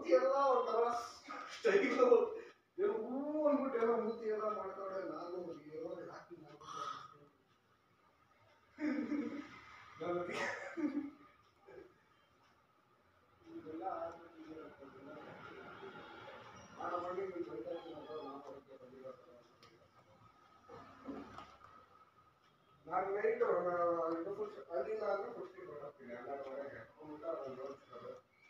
ಮೂತಿ ಎಲ್ಲ ಒಂಥರ ಸ್ಟೈಲು ಏನೋ ಹೂ ಅಂದ್ಬಿಟ್ಟು ಏನೋ ಮೂತಿ ಎಲ್ಲ ಮಾಡ್ತಾರೆ ನಾನು ಏನೋ ಯಾಕೆ ಮಾಡ್ಬಿಟ್ಟು ನನಗೆ ಇದೆಲ್ಲ ಆಗ್ಬಿಟ್ಟಿದೆ ಅಂತಂದ್ರೆ ನಾನು ಮಾಡಿ ನೀವು ಬೈತಾ ಇದ್ದೀನಿ ಅಂತ ನಾನು ಅದಕ್ಕೆ ಬಂದಿರೋ ಥರ ನಾನು ನೈಟ್ ಇದು ಫುಲ್ ಅಲ್ಲಿಂದ ಆದರೆ ಫಿಫ್ಟಿ ಬರೋಗ್ತೀನಿ ಹನ್ನೆರಡುವರೆಗೆ ಊಟ ಒಂದು ನೋಡ್ತಾರೆ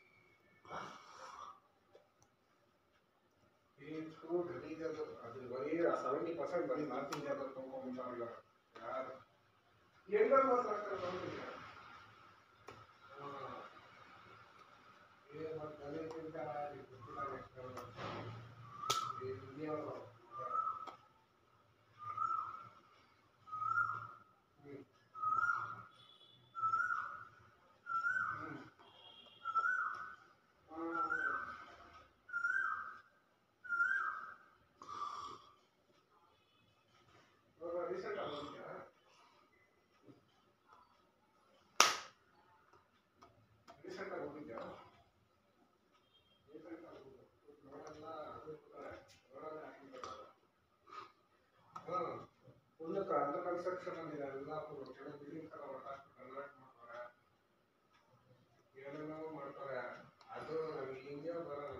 ಈಚು ಗಲೀಜದು ಅದು ಬರೀ ಸೆವೆಂಟಿ ಪರ್ಸೆಂಟ್ ಬರೀ ನಾರ್ತ್ ಇಂಡಿಯಾದಲ್ಲಿ ತೊಗೊಂಡ್ಬಂದಾರಲ್ಲ ಯಾರು ಹೆಂಗಲ್ಲಿ ಮಾತ್ರ ಅಷ್ಟೇ ತೊಗೊಂಡಿದ್ದೆ ಏನು ಮತ್ತೆ ಗಲೀಜಿಂದ ಗೊತ್ತಿಲ್ಲ ನೆಕ್ಸ್ಟ್ ಇಂಡಿಯಾವರು ಹ್ಞೂ ರೀಸೆಂಟ್ ಆಗಿದೆಯಾ ರೀಸೆಂಟ್ ಆಗಿ ಹೋಗಿದ್ಯಾ ರೀಸೆಂಟ್ ಆಗಿ ನೋಡಲ್ಲ ನೋಡಲ್ಲ ಹಾಕಿದ್ದಾರೆ ಹಾಂ ಫುಲ್ ಅಂಡರ್ ಕನ್ಸ್ಟ್ರಕ್ಷನ್ ಅಂದಿದೆ ಎಲ್ಲ ಫುಲ್ ಕೆಲವು ಬಿಲ್ಡಿಂಗ್ ಥರ ಹೊರಟಾಕಿ ಕನ್ವರ್ಟ್ ಮಾಡ್ತಾರೆ ಏನೇನೋ ಮಾಡ್ತಾರೆ ಅದು ನಮಗೆ ಇಂಡಿಯಾ ಬರಲ್ಲ